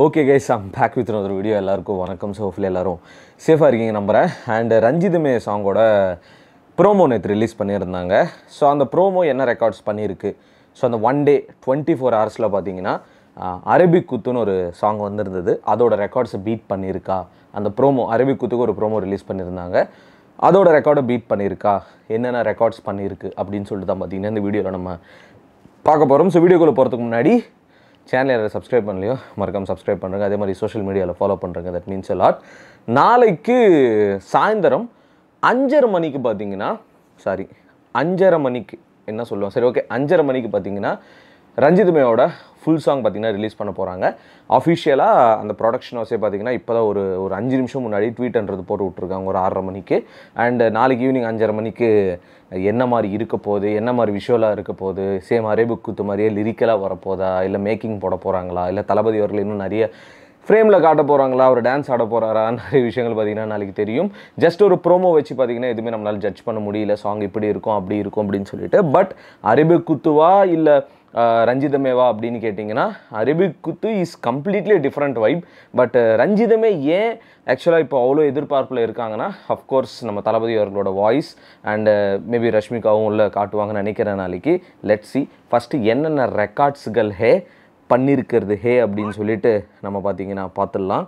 okay guys I'm back with ஒரு video எல்லாருக்கும் வணக்கம் ஸோ ஹோப்ஃபுல்லி எல்லாரும் சேஃபாக இருக்கீங்க நம்புகிறேன் அண்ட் ரஞ்சிதமே சாங்கோட ப்ரோமோ நேற்று ரிலீஸ் பண்ணியிருந்தாங்க ஸோ அந்த ப்ரோமோ என்ன ரெக்கார்ட்ஸ் பண்ணியிருக்கு ஸோ அந்த ஒன் டே டுவெண்ட்டி ஃபோர் ஹவர்ஸில் பார்த்தீங்கன்னா அரபிக் குத்துன்னு ஒரு சாங் வந்திருந்தது அதோட ரெக்கார்ட்ஸை பீட் பண்ணியிருக்கா அந்த ப்ரோமோ அரபிக் குத்துக்கு ஒரு ப்ரோமோ ரிலீஸ் பண்ணியிருந்தாங்க அதோட ரெக்கார்டை பீட் பண்ணியிருக்கா என்னென்ன ரெக்கார்ட்ஸ் பண்ணியிருக்கு அப்படின்னு சொல்லிட்டு தான் பார்த்தீங்கன்னா இந்த வீடியோவில் நம்ம பார்க்க போகிறோம் ஸோ வீடியோக்குள்ளே போகிறதுக்கு முன்னாடி சேனல் யாராவது சப்ஸ்கிரைப் பண்ணலையோ மறக்காம சப்ஸ்கிரைப் பண்ணுறேங்க அதே மாதிரி சோஷியல் மீடியாவில் ஃபாலோ பண்ணுறேங்க தட் மீன்ஸ் a lot நாளைக்கு சாயந்தரம் அஞ்சரை மணிக்கு பார்த்தீங்கன்னா சாரி அஞ்சரை மணிக்கு என்ன சொல்லுவோம் சரி ஓகே அஞ்சரை மணிக்கு பார்த்தீங்கன்னா ரஞ்சித்மேயோட ஃபுல் சாங் பார்த்தீங்கன்னா ரிலீஸ் பண்ண போகிறாங்க அஃபிஷியலாக அந்த ப்ரொடக்ஷன் ஹவுஸே பார்த்தீங்கன்னா இப்போ தான் ஒரு ஒரு அஞ்சு நிமிஷம் முன்னாடி ட்வீட்ன்றது போட்டு விட்ருக்காங்க ஒரு ஆறரை மணிக்கு அண்ட் நாளைக்கு ஈவினிங் அஞ்சரை மணிக்கு என்ன மாதிரி இருக்க போகுது என்ன மாதிரி விஷுவலாக இருக்க போகுது சேம் அரேபிக் குத்து மாதிரியே லிரிக்கலாக வரப்போதா இல்லை மேக்கிங் போட போகிறாங்களா இல்லை தளபதி அவர்கள் இன்னும் நிறைய ஃப்ரேமில் காட்ட போகிறாங்களா ஒரு டான்ஸ் ஆட போகிறாரா நிறைய விஷயங்கள் பார்த்தீங்கன்னா நாளைக்கு தெரியும் ஜஸ்ட் ஒரு ப்ரோமோ வச்சு பார்த்தீங்கன்னா எதுவுமே நம்மளால் ஜட்ஜ் பண்ண முடியல சாங் இப்படி இருக்கும் அப்படி இருக்கும் அப்படின்னு சொல்லிட்டு பட் அரேபிக் குத்துவா இல்லை ரஞ்சிதமேவா அப்படின்னு கேட்டிங்கன்னா Arabic Kuthu is completely different vibe but Ranjithame ஏன் ஆக்சுவலாக இப்போ அவ்வளோ எதிர்பார்ப்பில் இருக்காங்கன்னா அஃப்கோர்ஸ் நம்ம தளபதி அவர்களோட வாய்ஸ் அண்டு மேபி ரஷ்மிகாவும் உள்ள காட்டுவாங்கன்னு நினைக்கிறேன் நாளைக்கு லெட் சி ஃபஸ்ட்டு என்னென்ன ரெக்கார்ட்ஸுகள் ஹே பண்ணியிருக்கிறது ஹே அப்படின்னு சொல்லிட்டு நம்ம பார்த்தீங்கன்னா பார்த்துடலாம்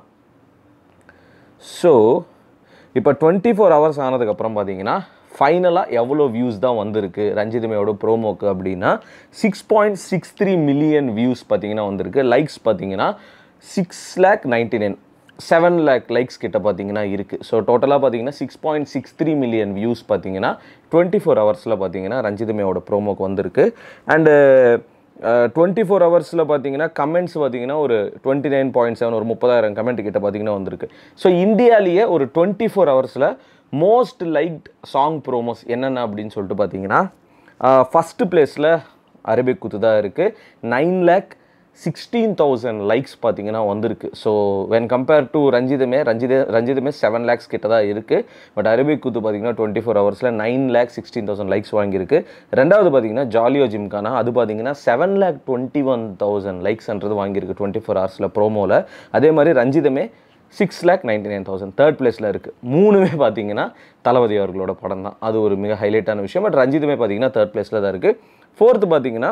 ஸோ இப்போ டுவெண்ட்டி ஃபோர் ஹவர்ஸ் ஆனதுக்கப்புறம் பார்த்தீங்கன்னா ஃபைனலாக எவ்வளோ வியூஸ் தான் வந்திருக்கு ரஞ்சிதமையோட ப்ரோமோக்கு அப்படின்னா six point six three million views பார்த்தீங்கன்னா வந்திருக்கு லைக்ஸ் பார்த்தீங்கன்னா six lakh ninety nine seven lakh likes கிட்ட பார்த்தீங்கன்னா இருக்குது ஸோ டோட்டலாக பார்த்தீங்கன்னா six point six three million views பார்த்தீங்கன்னா டுவெண்ட்டி ஃபோர் ஹவர்ஸில் பார்த்தீங்கன்னா ரஞ்சிதமையோட ப்ரோமோக்கு வந்திருக்கு அண்டு டுவெண்ட்டி ஃபோர் ஹவர்ஸில் பார்த்தீங்கன்னா கமெண்ட்ஸ் பார்த்தீங்கன்னா ஒரு டுவெண்ட்டி நைன் பாயிண்ட் செவன் ஒரு முப்பதாயிரம் கமெண்ட் கிட்ட பார்த்தீங்கன்னா வந்திருக்கு ஸோ இந்தியாலேயே ஒரு டுவெண்ட்டி ஃபோர் ஹவர்ஸில் மோஸ்ட் லைக்ட் சாங் ப்ரோமோஸ் என்னென்ன அப்படின்னு சொல்லிட்டு பார்த்தீங்கன்னா ஃபஸ்ட்டு பிளேஸில் அரபிக் குத்து தான் இருக்குது nine lakh sixteen thousand likes பார்த்தீங்கன்னா வந்திருக்கு so when compare to Ranjithame ரஞ்சித ரஞ்சிதமே செவன் லேக்ஸ் கிட்ட தான் இருக்குது பட் அரபிக் குத்து பார்த்தீங்கன்னா டுவெண்ட்டி ஃபோர் ஹவர்ஸில் nine lakh sixteen thousand likes வாங்கியிருக்கு ரெண்டாவது பார்த்தீங்கன்னா ஜாலியோ ஜிம்கானா அது பார்த்தீங்கன்னா seven lakh twenty one thousand லைக்ஸ்ன்றது வாங்கியிருக்கு டுவெண்ட்டி ஃபோர் ஹவர்ஸில் ப்ரோமோவில் அதே மாதிரி Ranjithame six lakh ninety nine thousand third பிளேஸில் இருக்குது மூணுமே பார்த்தீங்கன்னா தளபதி அவர்களோட படம் தான் அது ஒரு மிக ஹைலைட்டான விஷயம் பட் ரஞ்சிதமே பார்த்தீங்கன்னா தேர்ட் பிளேஸில் தான் இருக்குது ஃபோர்த்து பார்த்தீங்கன்னா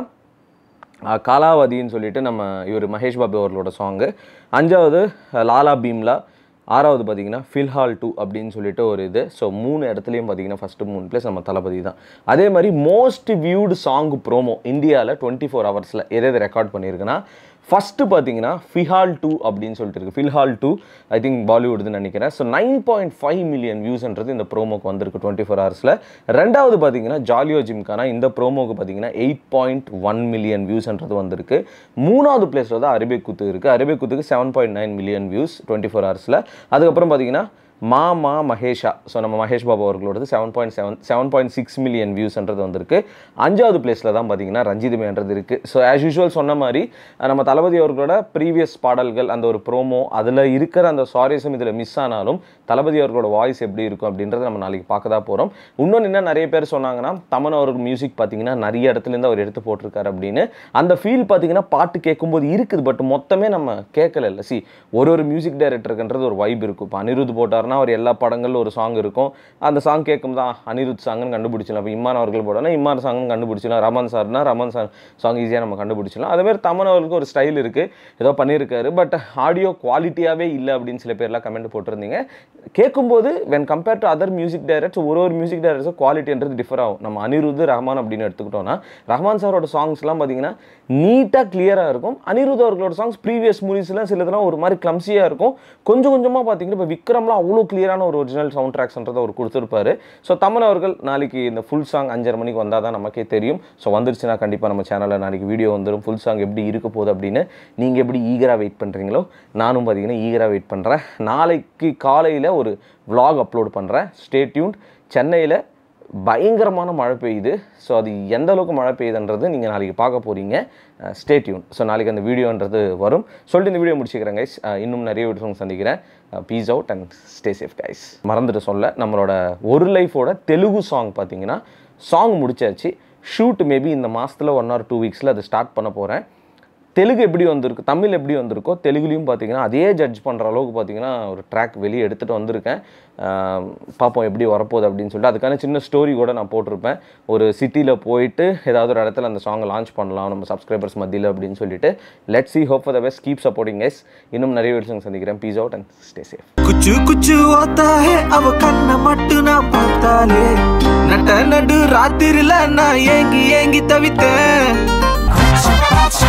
காலாவதின்னு சொல்லிட்டு நம்ம இவர் மகேஷ் பாபு அவர்களோட சாங்கு அஞ்சாவது லாலா பீம்லா ஆறாவது பார்த்தீங்கன்னா ஃபில்ஹால் டூ அப்படின்னு சொல்லிட்டு ஒரு இது ஸோ மூணு இடத்துலையும் பார்த்தீங்கன்னா ஃபஸ்ட்டு மூணு பிளேஸ் நம்ம தளபதி தான் அதே மாதிரி மோஸ்ட் வியூடு சாங் ப்ரோமோ இந்தியாவில் டுவெண்ட்டி ஃபோர் ஹவர்ஸில் எதை எதை ரெக்கார்ட் பண்ணியிருக்குன்னா ஃபஸ்ட்டு பார்த்தீங்கன்னா ஃபிஹால் டூ அப்படின்னு சொல்லிட்டு இருக்குது ஃபில்ஹால் டூ ஐ திங்க் பாலிவுட்னு நினைக்கிறேன் so nine point five million வியூஸ்ன்றது இந்த ப்ரோமோக்கு வந்திருக்கு டுவெண்ட்டி ஃபோர் ஹவர்ஸில் ரெண்டாவது பார்த்தீங்கன்னா ஜாலியோ ஜிம்கானா இந்த ப்ரோமோக்கு பார்த்தீங்கன்னா எயிட் பாயிண்ட் ஒன் மில்லியன் வியூஸ்ன்றது வந்திருக்கு மூணாவது பிளேஸில் தான் அரபிக் குத்து இருக்குது அரபிக் குத்துக்கு seven point nine million views twenty four ஹவர்ஸில் அதுக்கப்புறம் பார்த்தீங்கன்னா மா மா மகேஷா ஸோ நம்ம மகேஷ் பாபு அவர்களோடது seven point seven seven point six million வியூஸ்ன்றது வந்திருக்கு அஞ்சாவது பிளேஸில் தான் பார்த்தீங்கன்னா ரஞ்சிதமேன்றது இருக்குது ஸோ ஆஸ் யூஷுவல் சொன்ன மாதிரி நம்ம தளபதி அவர்களோட ப்ரீவியஸ் பாடல்கள் அந்த ஒரு ப்ரோமோ அதில் இருக்கிற அந்த சாரீஸும் இதில் மிஸ் ஆனாலும் தளபதி அவர்களோட வாய்ஸ் எப்படி இருக்கும் அப்படின்றத நம்ம நாளைக்கு பார்க்க தான் போகிறோம் இன்னொன்று என்ன நிறைய பேர் சொன்னாங்கன்னா தமன் அவர்கள் மியூசிக் பார்த்தீங்கன்னா நிறைய இடத்துலேருந்து அவர் எடுத்து போட்டிருக்காரு அப்படின்னு அந்த ஃபீல் பார்த்தீங்கன்னா பாட்டு கேட்கும்போது இருக்குது பட் மொத்தமே நம்ம கேட்கல இல்லை சி ஒரு ஒரு மியூசிக் டைரக்டருக்குன்றது ஒரு வைப் இருக்கும் இப்போ அனிருத் போட்டார்னா அவர் எல்லா படங்களில் ஒரு சாங் இருக்கும் அந்த சாங் கேட்கும் தான் அனிருத் சாங்னு கண்டுபிடிச்சிடலாம் இப்போ இம்மான் அவர்கள் போடனா இம்மான் சாங்னு கண்டுபிடிச்சிடலாம் ரமன் சார்னா ரமன் சாங் சாங் ஈஸியாக நம்ம கண்டுபிடிச்சிடலாம் அதேமாதிரி தமன் அவர்களுக்கு ஒரு ஸ்டைல் இருக்குது ஏதோ பண்ணியிருக்காரு பட் ஆடியோ குவாலிட்டியாகவே இல்லை அப்படின்னு சில பேர்லாம் கமெண்ட் போட்டிருந்தீங்க கேட்கும்போது when compare to other music directors ஒரு ஒரு மியூசிக் டைரக்டர்ஸும் குவாலிட்டின்றது டிஃபர் ஆகும் நம்ம அனிருத் ரஹ்மான் அப்படின்னு எடுத்துக்கிட்டோம்னா ரஹ்மான் சாரோட சாங்ஸ்லாம் பார்த்தீங்கன்னா நீட்டாக கிளியராக இருக்கும் அனிருத் அவர்களோட சாங்ஸ் ப்ரீவியஸ் மூவிஸ்லாம் சிலதெல்லாம் ஒரு மாதிரி கிளம்சியாக இருக்கும் கொஞ்சம் கொஞ்சமாக பார்த்தீங்கன்னா இப்போ விக்ரம்லாம் அவ்வளோ கிளியரான ஒரு ஒரிஜினல் சவுண்ட் ட்ராக்ஸ்ன்றதை அவர் கொடுத்துருப்பாரு ஸோ தமன் அவர்கள் நாளைக்கு இந்த ஃபுல் சாங் அஞ்சரை மணிக்கு வந்தால் தான் நமக்கே தெரியும் ஸோ வந்துருச்சுன்னா கண்டிப்பாக நம்ம சேனலில் நாளைக்கு வீடியோ வந்துடும் ஃபுல் சாங் எப்படி இருக்க போகுது அப்படின்னு நீங்கள் எப்படி ஈகராக வெயிட் பண்ணுறீங்களோ நானும் பார்த்தீங்கன்னா ஈகராக வெயிட் பண்ணுறேன் நாளைக்கு காலையில் ஒரு vlog அப்லோட் பண்ணுறேன் ஸ்டே டியூன்ட் சென்னையில் பயங்கரமான மழை பெய்யுது ஸோ அது எந்த அளவுக்கு மழை பெய்யுதுன்றது நீங்கள் நாளைக்கு பார்க்க போகிறீங்க ஸ்டே டியூன் ஸோ நாளைக்கு அந்த வீடியோன்றது வரும் சொல்லிட்டு இந்த வீடியோ முடிச்சுக்கிறேன் கைஸ் இன்னும் நிறைய வீடியோஸ் சந்திக்கிறேன் peace out and stay safe guys மறந்துட்டு சொல்ல நம்மளோட ஒரு லைஃபோட தெலுங்கு சாங் பார்த்தீங்கன்னா சாங் முடிச்சாச்சு ஷூட் மேபி இந்த மாதத்தில் ஒன் ஆர் டூ வீக்ஸில் அதை ஸ்டார்ட் பண்ண போகிறேன் தெலுங்கு எப்படி வந்திருக்கு தமிழ் எப்படி வந்திருக்கோ தெலுங்குலையும் பார்த்தீங்கன்னா அதே ஜட்ஜ் பண்ணுற அளவுக்கு பார்த்தீங்கன்னா ஒரு ட்ராக் வெளியே எடுத்துகிட்டு வந்திருக்கேன் ஆஹ் பார்ப்போம் எப்படி வரப்போகுது அப்படின்னு சொல்லிட்டு அதுக்கான சின்ன ஸ்டோரி கூட நான் போட்டிருப்பேன் ஒரு சிட்டியில் போயிட்டு ஏதாவது ஒரு இடத்துல அந்த சாங்கை லான்ச் பண்ணலாம் நம்ம சப்ஸ்கிரைபர்ஸ் மத்தியில் அப்படின்னு சொல்லிட்டு let's hope for the best keep supporting us இன்னும் நிறைய விஷயம் சந்திக்கிறேன் peace out and stay safe குச்சு குச்சு ஓத்தா ஹே அவ கண்ண மட்டும் நான் பார்த்தாலே நட்ட நடு ராத்திரில நான் ஏங்கி ஏங்கி தவித்தேன்